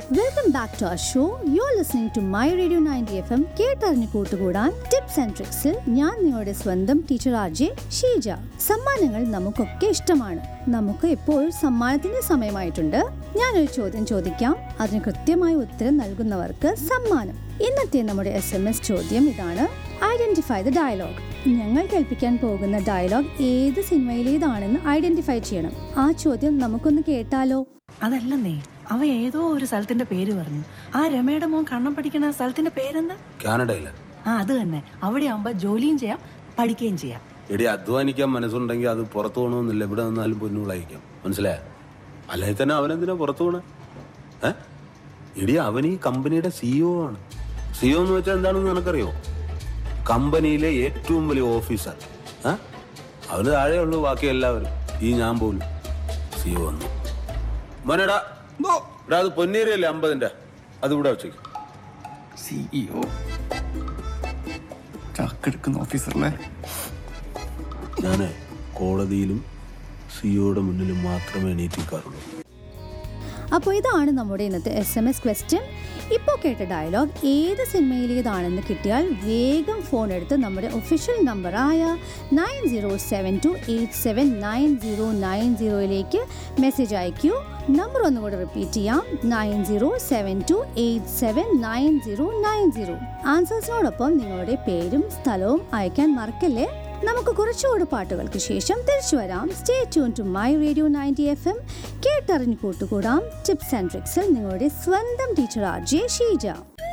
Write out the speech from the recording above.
welcome back to our show you are listening to my radio ninety FM കേട്ടറിഞ്ഞ് കൂട്ടുകൂടാൻ tips and ട്രിക്സിൽ ഞാൻ നിങ്ങളുടെ സ്വന്തം teacher R J Sheeja സമ്മാനങ്ങൾ നമുക്കൊക്കെ ഇഷ്ടമാണ് നമുക്ക് ഇപ്പോൾ സമ്മാനത്തിന്റെ സമയമായിട്ടുണ്ട് ഞാനൊരു ചോദ്യം ചോദിക്കാം അതിന് കൃത്യമായ ഉത്തരം നൽകുന്നവർക്ക് സമ്മാനം ഇന്നത്തെ നമ്മുടെ എസ് എം എസ് ചോദ്യം ഇതാണ് ഐഡന്റിഫൈ ദ ഡയലോഗ് ഞങ്ങൾ കേൾപ്പിക്കാൻ പോകുന്ന ഡയലോഗ് ഏത് സിനിമയിലേതാണെന്ന് ഐഡന്റിഫൈ ചെയ്യണം ആ ചോദ്യം നമുക്കൊന്ന് കേട്ടാലോ അതല്ലെന്നേ അവ ഏതോ ഒരു സ്ഥലത്തിന്റെ പേര് പറഞ്ഞു ആ രമയുടെ മോൻ കണ്ണം പഠിക്കുന്ന സ്ഥലത്തിന്റെ പേരെന്താ കാനഡയില് ആ അത് തന്നെ അവിടെ ആവുമ്പോ ജോലിയും ചെയ്യാം പഠിക്കുകയും ചെയ്യാം എടി അധ്വാനിക്കാൻ മനസ്സുണ്ടെങ്കിൽ അത് പുറത്തു പോകണമെന്നില്ല ഇവിടെ നിന്നാലും പൊന്നുകളായിരിക്കാം മനസ്സിലായ അല്ലെങ്കിൽ തന്നെ അവനെന്തിനാ പുറത്തു പോണേ ഏ എടി അവൻ ഈ കമ്പനിയുടെ സിഇഒ ആണ് സിഇഒ എന്ന് വെച്ചാൽ എന്താണെന്ന് നിനക്കറിയോ കമ്പനിയിലെ ഏറ്റവും വലിയ ഓഫീസർ ഏ അവന് താഴെയുള്ളൂ ബാക്കി എല്ലാവരും ഈ ഞാൻ പോലും സിഇഒ വന്നു മോനെടാ എടാ അത് പൊന്നേരിയല്ലേ അമ്പതിന്റെ അത് ഇവിടെ വെച്ചേക്ക് സിഇഒ ചാക്കെടുക്കുന്ന ഓഫീസറിനെ ഞാൻ കോടതിയിലും സിഇഒയുടെ മുന്നിലും മാത്രമേ എണീറ്റിക്കാറുള്ളൂ അപ്പോൾ ഇതാണ് നമ്മുടെ ഇന്നത്തെ എസ് എം എസ് ക്വസ്റ്റ്യൻ ഇപ്പോൾ കേട്ട ഡയലോഗ് ഏത് സിനിമയിലേതാണെന്ന് കിട്ടിയാൽ വേഗം ഫോൺ എടുത്ത് നമ്മുടെ ഒഫീഷ്യൽ നമ്പറായ nine zero seven two eight seven nine zero nine സീറോയിലേക്ക് മെസ്സേജ് അയക്കൂ നമ്പർ ഒന്നുകൂടെ റിപ്പീറ്റ് ചെയ്യാം nine zero seven two eight seven nine zero nine zero ആൻസേഴ്സിനോടൊപ്പം നിങ്ങളുടെ പേരും സ്ഥലവും അയക്കാൻ മറക്കല്ലേ നമുക്ക് കുറച്ചുകൂടി പാട്ടുകൾക്ക് ശേഷം തിരിച്ചു വരാം stay tune to my radio ninety FM കേട്ടറിഞ്ഞു കൂട്ടുകൂടാം ടിപ്സ് ആൻഡ് ട്രിക്സിൽ നിങ്ങളുടെ സ്വന്തം ടീച്ചർ ആർ ജെ ഷീജ